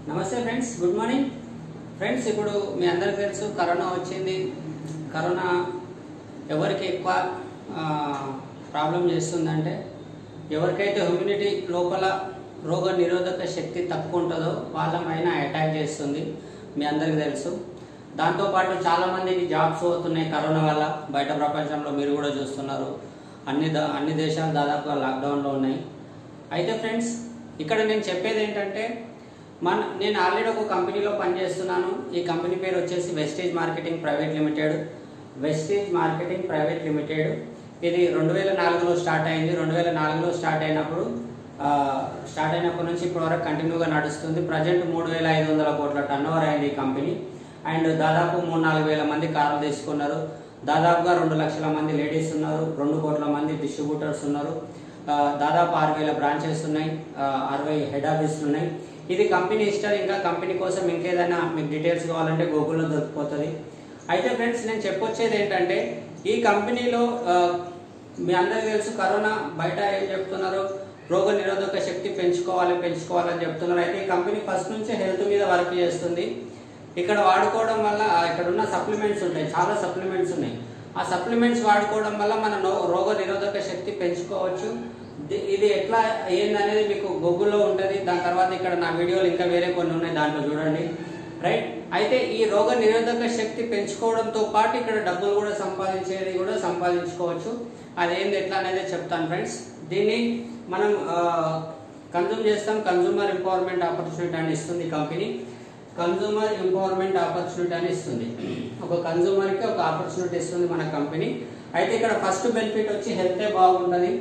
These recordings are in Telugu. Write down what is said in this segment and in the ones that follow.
నమస్తే ఫ్రెండ్స్ గుడ్ మార్నింగ్ ఫ్రెండ్స్ ఇప్పుడు మీ అందరికీ తెలుసు కరోనా వచ్చింది కరోనా ఎవరికి ఎక్కువ ప్రాబ్లం చేస్తుందంటే ఎవరికైతే హ్యూమినిటీ లోపల రోగ నిరోధక శక్తి తక్కువ ఉంటుందో వాళ్ళ పైన అటాక్ చేస్తుంది మీ అందరికీ తెలుసు దాంతోపాటు చాలామందికి జాబ్స్ పోతున్నాయి కరోనా వల్ల బయట ప్రపంచంలో మీరు కూడా చూస్తున్నారు అన్ని దా- అన్ని దేశాలు దాదాపుగా లాక్డౌన్లో ఉన్నాయి అయితే ఫ్రెండ్స్ ఇక్కడ నేను చెప్పేది ఏంటంటే మన నేను ఆల్రెడీ ఒక కంపెనీలో పనిచేస్తున్నాను ఈ కంపెనీ పేరు వచ్చేసి wastage marketing private limited wastage marketing private limited ఇది రెండు వేల నాలుగులో స్టార్ట్ అయింది రెండు వేల నాలుగులో స్టార్ట్ అయినప్పుడు ఆ, స్టార్ట్ అయినప్పటి నుంచి ఇప్పటి వరకు కంటిన్యూగా నడుస్తుంది ప్రజెంట్ మూడు వేల ఐదు వందల కోట్ల టర్న్ ఓవర్ అయింది ఈ కంపెనీ అండ్ దాదాపు మూడు నాలుగు వేల మంది కార్లు తీసుకున్నారు దాదాపుగా రెండు లక్షల మంది లేడీస్ ఉన్నారు రెండు కోట్ల మంది డిస్ట్రిబ్యూటర్స్ ఉన్నారు ఆ, దాదాపు ఆరు వేల బ్రాంచెస్ ఉన్నాయి ఆ, అరవై హెడ్ ఆఫీసులు ఉన్నాయి ఇది కంపెనీ హిస్టరీ ఇంకా కంపెనీ కోసం ఇంకేదైనా మీకు డీటెయిల్స్ కావాలంటే గూగుల్లో దొరికిపోతుంది అయితే ఫ్రెండ్స్ నేను చెప్పొచ్చేది ఏంటంటే ఈ కంపెనీలో ఆ, మీ అందరికీ తెలుసు కరోనా బయట ఏం చెప్తున్నారు రోగ నిరోధక శక్తి పెంచుకోవాలి పెంచుకోవాలని చెప్తున్నారు అయితే ఈ కంపెనీ ఫస్ట్ నుంచి హెల్త్ మీద వర్క్ చేస్తుంది ఇక్కడ వాడుకోవడం వల్ల ఆ, ఇక్కడ ఉన్న సప్లిమెంట్స్ ఉంటాయి చాలా సప్లిమెంట్స్ ఉన్నాయి ఆ సప్లిమెంట్స్ వాడుకోవడం వల్ల మన నో- రోగ నిరోధక శక్తి పెంచుకోవచ్చు ది- ఇది ఎట్లా ఏందనేది మీకు గూగుల్లో ఉంటుంది దాని తర్వాత ఇక్కడ నా వీడియోలు ఇంకా వేరే కొన్ని ఉన్నాయి దాంట్లో చూడండి రైట్ అయితే ఈ రోగ నిరోధక శక్తి పెంచుకోవడంతో పాటు ఇక్కడ డబ్బులు కూడా సంపాదించేది కూడా సంపాదించుకోవచ్చు అదేంది ఎట్లా అనేది చెప్తాను ఫ్రెండ్స్ దీన్ని మనం కన్జ్యూమ్ చేస్తాం కన్జ్యూమర్ ఎంపవర్మెంట్ ఆపర్చునిటీ అని ఇస్తుంది ఈ కంపెనీ కన్జ్యూమర్ ఎంపవర్మెంట్ ఆపర్చునిటీ అని ఇస్తుంది ఒక కన్జ్యూమర్ కి ఒక ఆపర్చునిటీ ఇస్తుంది మన కంపెనీ అయితే ఇక్కడ ఫస్ట్ బెనిఫిట్ వచ్చి హెల్తే బాగుంటుంది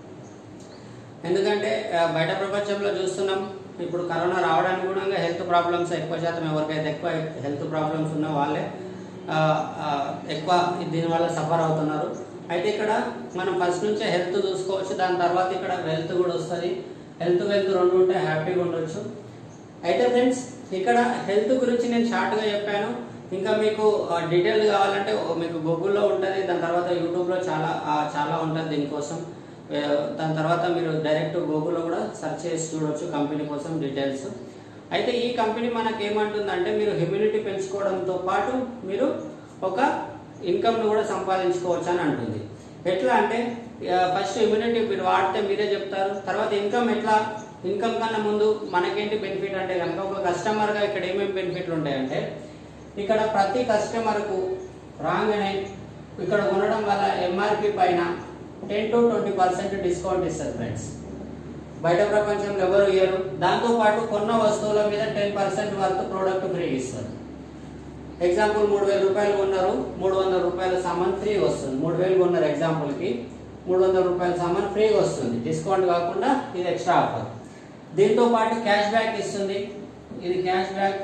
ఎందుకంటే ఆ, బయట ప్రపంచంలో చూస్తున్నాం ఇప్పుడు కరోనా రావడానికి కూడా హెల్త్ ప్రాబ్లమ్స్ ఎక్కువ శాతం ఎవరికైతే ఎక్కువ హెల్త్ ప్రాబ్లమ్స్ ఉన్న వాళ్ళే ఆ, ఆ, ఎక్కువ దీనివల్ల సఫర్ అవుతున్నారు అయితే ఇక్కడ మనం ఫస్ట్ నుంచే హెల్త్ చూసుకోవచ్చు దాని తర్వాత ఇక్కడ వెల్త్ కూడా వస్తుంది హెల్త్ వెల్త్ రెండు ఉంటే హ్యాపీగా ఉండొచ్చు అయితే ఫ్రెండ్స్ ఇక్కడ హెల్త్ గురించి నేను షార్ట్గా చెప్పాను ఇంకా మీకు డీటెయిల్ కావాలంటే ఓ మీకు గూగుల్లో ఉంటుంది దాని తర్వాత యూట్యూబ్లో చాలా ఆ, చాలా ఉంటుంది దీనికోసం ఏ, దాని తర్వాత మీరు డైరెక్ట్ గూగుల్లో కూడా సెర్చ్ చేసి చూడొచ్చు కంపెనీ కోసం డీటెయిల్స్ అయితే ఈ కంపెనీ మనకి ఏమంటుందంటే మీరు హ్యూమినిటీ పెంచుకోవడంతో పాటు మీరు ఒక ఇన్కమ్ను కూడా సంపాదించుకోవచ్చు అని అంటుంది ఎట్లా అంటే ఫస్ట్ ఇమ్యూనిటీ మీరు వాడితే మీరే చెప్తారు తర్వాత ఇన్కమ్ ఎట్లా ఇన్కమ్ కన్నా ముందు మనకేంటి బెనిఫిట్ అంటే కనుక ఒక కస్టమర్గా ఇక్కడ ఏమేమి బెనిఫిట్లు ఉంటాయంటే ఇక్కడ ప్రతి కస్టమర్కు రాగానే ఇక్కడ కొనడం వల్ల ఎంఆర్పి పైన ten to twenty percent discount ఇస్తారు ఫ్రెండ్స్ బయట ప్రపంచంలో ఎవరు ఇయ్యరు దాంతో పాటు కొన్న వస్తువుల మీద టెన్ పర్సెంట్ వరకు ప్రోడక్ట్ ఫ్రీ ఇస్తారు ఎగ్జాంపుల్ మూడు వేల రూపాయలు కొన్నారు మూడు వందల రూపాయల సామాన్ ఫ్రీ వస్తుంది మూడు వేలు కొన్నారు ఎగ్జాంపుల్ కి మూడు వందల రూపాయల సామాన్ ఫ్రీగా వస్తుంది డిస్కౌంట్ కాకుండా ఇది ఎక్స్ట్రా ఆఫర్ దీంతో పాటు క్యాష్ బ్యాక్ ఇస్తుంది ఇది cash back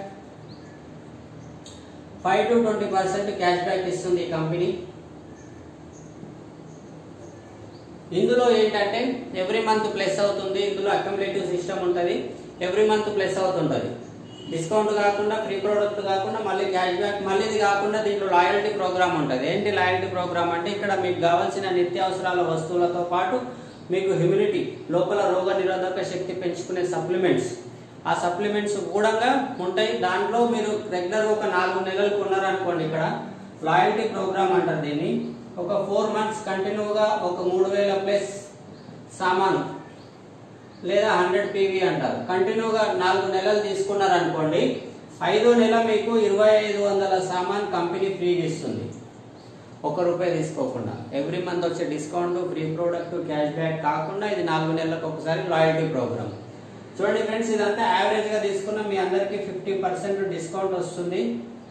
five to twenty percent cash back ఇస్తుంది ఈ కంపెనీ ఇందులో ఏంటంటే ఎవ్రీ మంత్ ప్లస్ అవుతుంది ఇందులో అక్యుములేటివ్ సిస్టమ్ ఉంటుంది ఎవ్రీ మంత్ ప్లస్ అవుతుంటుంది డిస్కౌంట్ కాకుండా ఫ్రీ ప్రోడక్ట్ కాకుండా మళ్ళీ క్యాష్ బ్యాక్ మళ్ళీ ఇది కాకుండా దీంట్లో లాయల్టీ ప్రోగ్రామ్ ఉంటుంది ఏంటి లాయల్టీ ప్రోగ్రామ్ అంటే ఇక్కడ మీకు కావాల్సిన నిత్యావసరాల వస్తువులతో పాటు మీకు హ్యూమినిటీ లోపల రోగ నిరోధక శక్తి పెంచుకునే సప్లిమెంట్స్ ఆ సప్లిమెంట్స్ కూడా ఉంటాయి దాంట్లో మీరు రెగ్యులర్ ఒక నాలుగు నెలలు కొన్నారనుకోండి ఇక్కడ లాయల్టీ ప్రోగ్రామ్ అంటారు దీన్ని ఒక ఫోర్ మంత్స్ కంటిన్యూగా ఒక మూడు వేల ప్లస్ సామాను లేదా హండ్రెడ్ పీవీ అంటారు కంటిన్యూగా నాలుగు నెలలు తీసుకున్నారనుకోండి ఐదో నెల మీకు ఇరవై ఐదు వందల సామాన్ కంపెనీ ఫ్రీగా ఇస్తుంది ఒక రూపాయి తీసుకోకుండా ఎవ్రీ మంత్ వచ్చే discount free product cash back కాకుండా ఇది నాలుగు నెలలకు ఒకసారి లాయల్టీ ప్రోగ్రామ్ చూడండి ఫ్రెండ్స్ ఇదంతా యావరేజ్ గా తీసుకున్న మీ అందరికి ఫిఫ్టీ పర్సెంట్ డిస్కౌంట్ వస్తుంది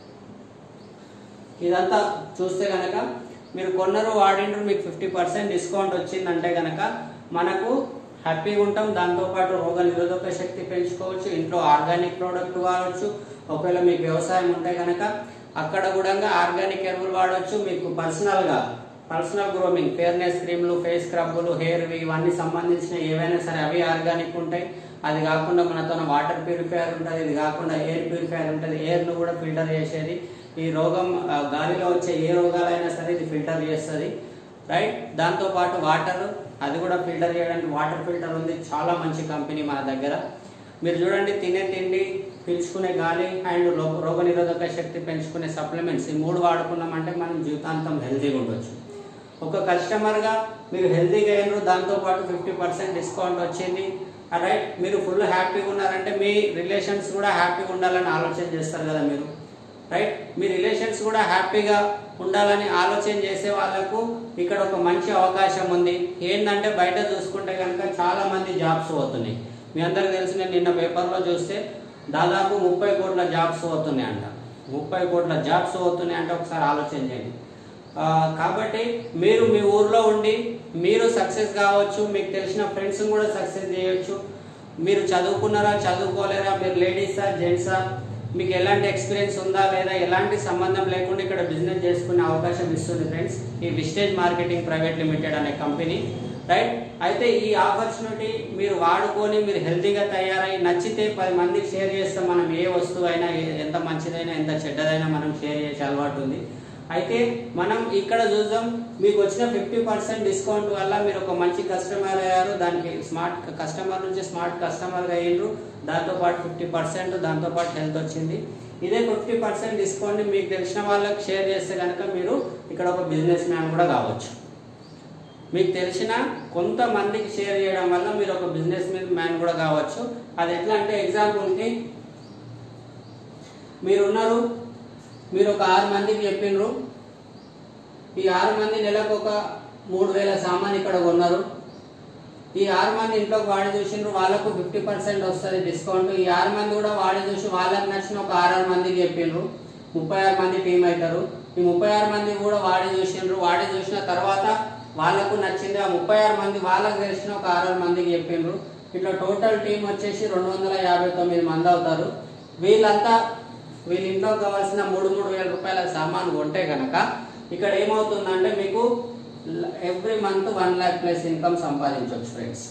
ఇదంతా చూస్తే గనక మీరు కొన్నరు వాడిండ్రు మీకు ఫిఫ్టీ పర్సెంట్ డిస్కౌంట్ వచ్చిందంటే గనక మనకు హ్యాపీగా ఉంటాం దాంతోపాటు రోగ నిరోధక శక్తి పెంచుకోవచ్చు ఇంట్లో ఆర్గానిక్ ప్రోడక్ట్ వాడవచ్చు ఒకవేళ మీకు వ్యవసాయం ఉంటే గనక అక్కడ కూడా ఆర్గానిక్ ఎరువులు వాడవచ్చు మీకు పర్సనల్గా పర్సనల్ గ్రోమింగ్ ఫేర్నెస్ క్రీమ్లు ఫేస్ స్క్రబ్బులు హెయిర్ ఇవన్నీ సంబంధించిన ఏవైనా సరే అవి ఆర్గానిక్ ఉంటాయి అది కాకుండా మనతో వాటర్ ప్యూరిఫైయర్ ఉంటుంది ఇది కాకుండా ఎయిర్ ప్యూరిఫైయర్ ఉంటుంది ఎయిర్ను కూడా ఫిల్టర్ చేసేది ఈ రోగం ఆ, గాలిలో వచ్చే ఏ రోగాలైనా సరే ఇది ఫిల్టర్ చేస్తుంది రైట్ దాంతో పాటు వాటర్ అది కూడా ఫిల్టర్ చేయడానికి వాటర్ ఫిల్టర్ ఉంది చాలా మంచి కంపెనీ మన దగ్గర మీరు చూడండి తినే తిండి పీల్చుకునే గాలి అండ్ రోగ నిరోధక శక్తి పెంచుకునే సప్లిమెంట్స్ ఈ మూడు వాడుకున్నామంటే మనం జీవితాంతం హెల్తీగా ఉండొచ్చు ఒక కస్టమర్గా మీరు హెల్తీగా అయినారు దాంతోపాటు ఫిఫ్టీ పర్సెంట్ డిస్కౌంట్ వచ్చింది రైట్ మీరు ఫుల్ హ్యాపీగా ఉన్నారంటే మీ రిలేషన్స్ కూడా హ్యాపీగా ఉండాలని ఆలోచన చేస్తారు కదా మీరు రైట్ మీ రిలేషన్స్ కూడా హ్యాపీగా ఉండాలని ఆలోచన చేసే వాళ్ళకు ఇక్కడ ఒక మంచి అవకాశం ఉంది ఏంటంటే బయట చూసుకుంటే కనుక చాలా మంది జాబ్స్ పోతున్నాయి మీ అందరికి తెలిసి నేను నిన్న పేపర్లో చూస్తే దాదాపు ముప్పై కోట్ల జాబ్స్ పోతున్నాయి అంట ముప్పై కోట్ల జాబ్స్ పోతున్నాయి అంటే ఒకసారి ఆలోచన చేయండి ఆ, కాబట్టి మీరు మీ ఊర్లో ఉండి మీరు సక్సెస్ కావచ్చు మీకు తెలిసిన ఫ్రెండ్స్ కూడా సక్సెస్ చేయొచ్చు మీరు చదువుకున్నారా చదువుకోలేరా మీరు లేడీసా జెంట్సా మీకు ఎలాంటి ఎక్స్పీరియన్స్ ఉందా లేదా ఎలాంటి సంబంధం లేకుండా ఇక్కడ బిజినెస్ చేసుకునే అవకాశం ఇస్తుంది ఫ్రెండ్స్ ఈ విస్టేజ్ మార్కెటింగ్ ప్రైవేట్ లిమిటెడ్ అనే కంపెనీ రైట్ అయితే ఈ ఆపర్చునిటీ మీరు వాడుకొని మీరు హెల్తీగా తయారై నచ్చితే పది మందికి షేర్ చేస్తే మనం ఏ వస్తువు అయినా ఏ- ఎంత మంచిదైనా ఎంత చెడ్డదైనా మనం షేర్ చేసే అలవాటు ఉంది అయితే మనం ఇక్కడ చూద్దాం మీకు వచ్చిన ఫిఫ్టీ పర్సెంట్ డిస్కౌంట్ వల్ల మీరు ఒక మంచి కస్టమర్ అయ్యారు దానికి స్మార్ట్ కస్టమర్ నుంచి స్మార్ట్ కస్టమర్గా అయ్యారు దాంతోపాటు ఫిఫ్టీ పర్సెంట్ దాంతోపాటు హెల్త్ వచ్చింది ఇదే ఫిఫ్టీ పర్సెంట్ డిస్కౌంట్ మీకు తెలిసిన వాళ్ళకి షేర్ చేస్తే కనుక మీరు ఇక్కడ ఒక బిజినెస్ మ్యాన్ కూడా కావచ్చు మీకు తెలిసిన కొంతమందికి షేర్ చేయడం వల్ల మీరు ఒక బిజినెస్ మ్యాన్ కూడా కావచ్చు అది ఎట్లా అంటే ఎగ్జాంపుల్కి మీరున్నారు మీరు ఒక ఆరు మందికి చెప్పిండ్రు ఈ ఆరు మంది నెలకు ఒక మూడు వేల సామాన్ ఇక్కడ కొన్నారు ఈ ఆరు మంది ఇంట్లోకి వాడి చూసిండ్రు వాళ్ళకు ఫిఫ్టీ పర్సెంట్ వస్తుంది డిస్కౌంట్ ఈ ఆరు మంది కూడా వాడి చూసి వాళ్ళకి నచ్చిన ఒక ఆరు మందికి చెప్పిండ్రు ముప్పై ఆరు మంది టీం అవుతారు ఈ ముప్పై ఆరు మంది కూడా వాడి చూసిండ్రు వాడి చూసిన తర్వాత వాళ్ళకు నచ్చింది ఆ ముప్పై ఆరు మంది వాళ్ళకి తెలిసిన ఒక ఆరు మందికి చెప్పిండ్రు ఇట్లా టోటల్ టీం వచ్చేసి రెండు వందల యాభై తొమ్మిది మంది అవుతారు వీళ్ళంతా వీళ్ళ ఇంట్లో కావాల్సిన మూడు మూడు వేల రూపాయల సామాన్ కొంటే కనుక ఇక్కడ ఏమవుతుందంటే మీకు every month one lakh plus income సంపాదించవచ్చు friends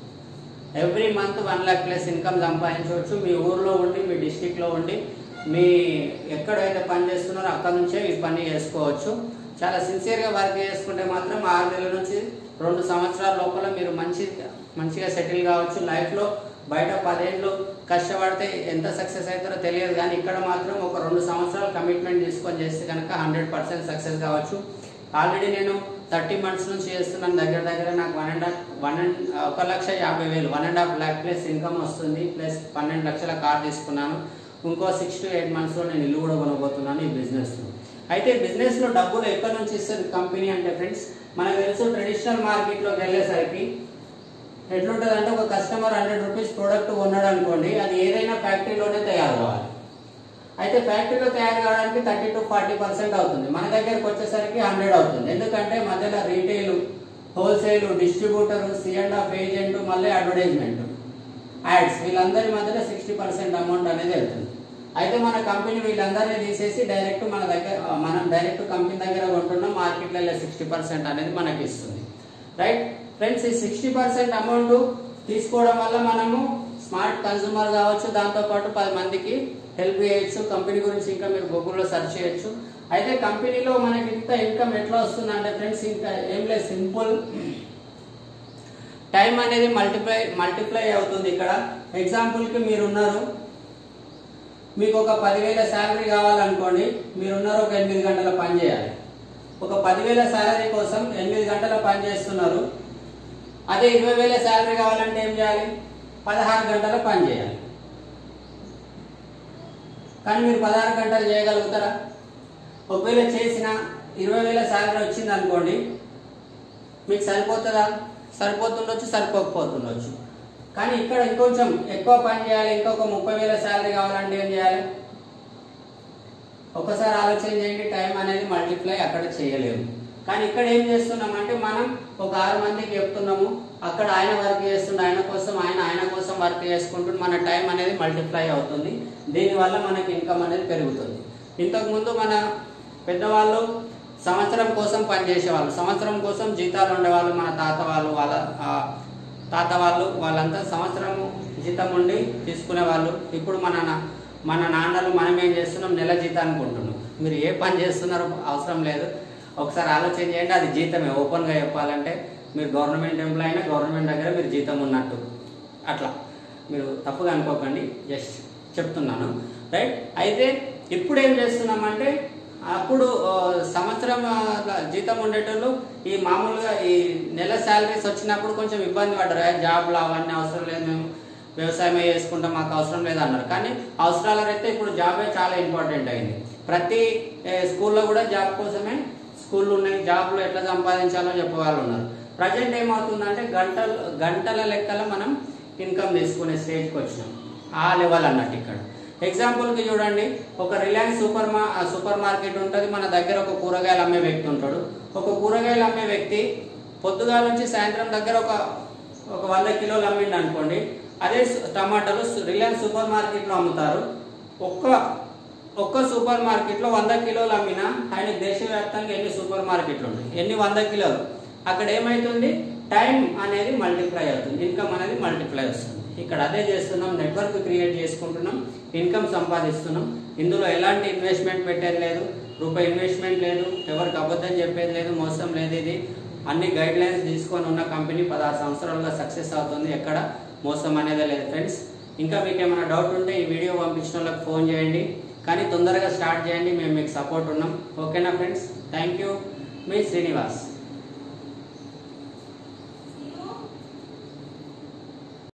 every month one lakh plus income సంపాదించవచ్చు మీ ఊర్లో ఉండి మీ డిస్టిక్లో ఉండి మీ ఎక్కడైతే పని చేస్తున్నారో అక్కడ నుంచే ఈ పని చేసుకోవచ్చు చాలా సిన్సియర్గా వర్క్ చేసుకుంటే మాత్రం ఆరు నెలల నుంచి రెండు సంవత్సరాల లోపల మీరు మంచి మంచిగా సెటిల్ కావచ్చు లైఫ్లో బయట పదేళ్ళు కష్టపడితే ఎంత సక్సెస్ అవుతారో తెలియదు కానీ ఇక్కడ మాత్రం ఒక రెండు సంవత్సరాలు కమిట్మెంట్ తీసుకొని చేస్తే కనుక హండ్రెడ్ పర్సెంట్ సక్సెస్ కావచ్చు ఆల్రెడీ నేను థర్టీ మంత్స్ నుంచి చేస్తున్నాను దగ్గర దగ్గర నాకు one and half one and ఒక లక్ష యాభై వేలు one and half lakh plus income వస్తుంది ప్లస్ పన్నెండు లక్షల కార్ తీసుకున్నాను ఇంకో సిక్స్ టు ఎయిట్ మంత్స్లో నేను ఇల్లు కూడా కొనబోతున్నాను ఈ బిజినెస్ అయితే బిజినెస్లో డబ్బులు ఎక్కడి నుంచి ఇస్తుంది కంపెనీ అంటే ఫ్రెండ్స్ మనకు తెలుసు ట్రెడిషనల్ మార్కెట్లోకి వెళ్ళేసరికి ఎట్లుంటుంది అంటే ఒక కస్టమర్ హండ్రెడ్ రూపీస్ ప్రోడక్ట్ కొన్నాడు అనుకోండి అది ఏదైనా ఫ్యాక్టరీలోనే తయారు కావాలి అయితే ఫ్యాక్టరీలో తయారు కావడానికి థర్టీ టు ఫార్టీ పర్సెంట్ అవుతుంది మన దగ్గరకు వచ్చేసరికి హండ్రెడ్ అవుతుంది ఎందుకంటే మధ్యలో retail wholesale distributor C and F agent మళ్ళీ అడ్వర్టైజ్మెంట్ యాడ్స్ వీళ్ళందరి మధ్యలో సిక్స్టీ పర్సెంట్ అమౌంట్ అనేది వెళ్తుంది అయితే మన కంపెనీ వీళ్ళందరినీ తీసేసి డైరెక్ట్ మన దగ్గర మనం డైరెక్ట్ కంపెనీ దగ్గర కొంటున్నాం మార్కెట్లో సిక్స్టీ పర్సెంట్ అనేది మనకి ఇస్తుంది రైట్ ఫ్రెండ్స్ ఈ సిక్స్టీ పర్సెంట్ అమౌంట్ తీసుకోవడం వల్ల మనము స్మార్ట్ కన్సూమర్ కావచ్చు దాంతోపాటు పది మందికి హెల్ప్ చేయొచ్చు కంపెనీ గురించి ఇంకా మీరు గూగుల్లో సెర్చ్ చేయొచ్చు అయితే కంపెనీలో మనకి ఇంత ఇన్కమ్ ఎట్లా వస్తుంది అంటే ఫ్రెండ్స్ ఇంకా ఏం లేదు సింపుల్ టైం అనేది మల్టిప్లై మల్టిప్లై అవుతుంది ఇక్కడ ఎగ్జాంపుల్కి మీరు ఉన్నారు మీకు ఒక పదివేల శాలరీ కావాలనుకోండి మీరున్నారు ఒక ఎనిమిది గంటల పని చేయాలి ఒక పదివేల శాలరీ కోసం ఎనిమిది గంటల పని చేస్తున్నారు అదే ఇరవై వేల శాలరీ కావాలంటే ఏం చేయాలి పదహారు గంటల పని చేయాలి కానీ మీరు పదహారు గంటలు చేయగలుగుతారా ఒకవేళ చేసిన ఇరవై వేల శాలరీ వచ్చింది అనుకోండి మీకు సరిపోతుందా సరిపోతుండొచ్చు సరిపోకపోతుండొచ్చు కానీ ఇక్కడ ఇంకొంచెం ఎక్కువ పని చేయాలి ఇంకొక ముప్పై వేల శాలరీ కావాలంటే ఏం చేయాలి ఒకసారి ఆలోచన చేయండి టైం అనేది మల్టిప్లై అక్కడ చేయలేము కానీ ఇక్కడ ఏం చేస్తున్నామంటే మనం ఒక ఆరు మందికి చెప్తున్నాము అక్కడ ఆయన వర్క్ చేస్తుండే ఆయన కోసం ఆయన ఆయన కోసం వర్క్ చేసుకుంటూ మన టైం అనేది మల్టిప్లై అవుతుంది దీనివల్ల మనకి ఇన్కమ్ అనేది పెరుగుతుంది ఇంతకుముందు మన పెద్దవాళ్ళు సంవత్సరం కోసం పనిచేసేవాళ్ళు సంవత్సరం కోసం జీతాలు ఉండేవాళ్ళు మన తాత వాళ్ళు వాళ్ళ ఆ, తాత వాళ్ళు వాళ్ళంతా సంవత్సరం జీతం ఉండి తీసుకునే వాళ్ళు ఇప్పుడు మన నా- మన నాన్నలు మనం ఏం చేస్తున్నాం నెల జీతానికి ఉంటున్నాం మీరు ఏ పని చేస్తున్నారో అవసరం లేదు ఒకసారి ఆలోచన చేయండి అది జీతమే ఓపెన్గా చెప్పాలంటే మీరు గవర్నమెంట్ ఎంప్లాయ్ అయినా గవర్నమెంట్ దగ్గర మీరు జీతం ఉన్నట్టు అట్లా మీరు తప్పుగా అనుకోకండి జస్ట్ చెప్తున్నాను రైట్ అయితే ఇప్పుడు ఏం చేస్తున్నామంటే అప్పుడు ఆ, సంవత్సరం ఆ, జీతం ఉండేటోళ్ళు ఈ మామూలుగా ఈ నెల శాలరీస్ వచ్చినప్పుడు కొంచెం ఇబ్బంది పడ్డారు "ఏ, జాబ్లు అవన్నీ అవసరం లేదు మేము వ్యవసాయమే చేసుకుంటాం మాకు అవసరం లేదు అన్నారు కానీ అవసరాల రీత్యా ఇప్పుడు జాబే చాలా ఇంపార్టెంట్ అయింది ప్రతి ఏ, స్కూల్లో కూడా జాబ్ కోసమే స్కూళ్ళు ఉన్నాయి జాబ్లు ఎట్లా సంపాదించాలో చెప్పే వాళ్ళు ఉన్నారు ప్రజెంట్ ఏమవుతుందంటే గంటలు గంటల లెక్కల మనం ఇన్కమ్ తీసుకునే స్టేజ్కి వచ్చినాం ఆ లెవెల్ అన్నట్టు ఇక్కడ ఎగ్జాంపుల్కి చూడండి ఒక రిలయన్స్ సూపర్ మా సూపర్ మార్కెట్ ఉంటుంది మన దగ్గర ఒక కూరగాయలు అమ్మే వ్యక్తి ఉంటాడు ఒక కూరగాయలు అమ్మే వ్యక్తి పొద్దుగాల నుంచి సాయంత్రం దగ్గర ఒక ఒక వంద కిలోలు అమ్మిండు అనుకోండి అదే సు- టమాటాలు సు- రిలయన్స్ సూపర్ మార్కెట్లో అమ్ముతారు ఒక్క ఒక్క సూపర్ మార్కెట్లో వంద కిలోలు అమ్మినా ఆయన దేశవ్యాప్తంగా ఎన్ని సూపర్ మార్కెట్లు ఉన్నాయి ఎన్ని వంద కిలోలు అక్కడ ఏమవుతుంది టైం అనేది మల్టిప్లై అవుతుంది ఇన్కమ్ అనేది మల్టిప్లై వస్తుంది ఇక్కడ అదే చేస్తున్నాం నెట్వర్క్ క్రియేట్ చేసుకుంటున్నాం ఇన్కమ్ సంపాదిస్తున్నాం ఇందులో ఎలాంటి ఇన్వెస్ట్మెంట్ పెట్టేది లేదు రూపాయి ఇన్వెస్ట్మెంట్ లేదు ఎవరికి అబద్ధం చెప్పేది లేదు మోసం లేదు ఇది అన్ని గైడ్ లైన్స్ తీసుకొని ఉన్న కంపెనీ పదహారు సంవత్సరాలుగా సక్సెస్ అవుతుంది ఎక్కడ మోసం అనేది లేదు ఫ్రెండ్స్ ఇంకా మీకు ఏమైనా డౌట్ ఉంటే ఈ వీడియో పంపించిన వాళ్ళకి ఫోన్ చేయండి కానీ తొందరగా స్టార్ట్ చేయండి మేము మీకు సపోర్ట్ ఉన్నాం ఓకేనా ఫ్రెండ్స్ థ్యాంక్ యూ మీ శ్రీనివాస్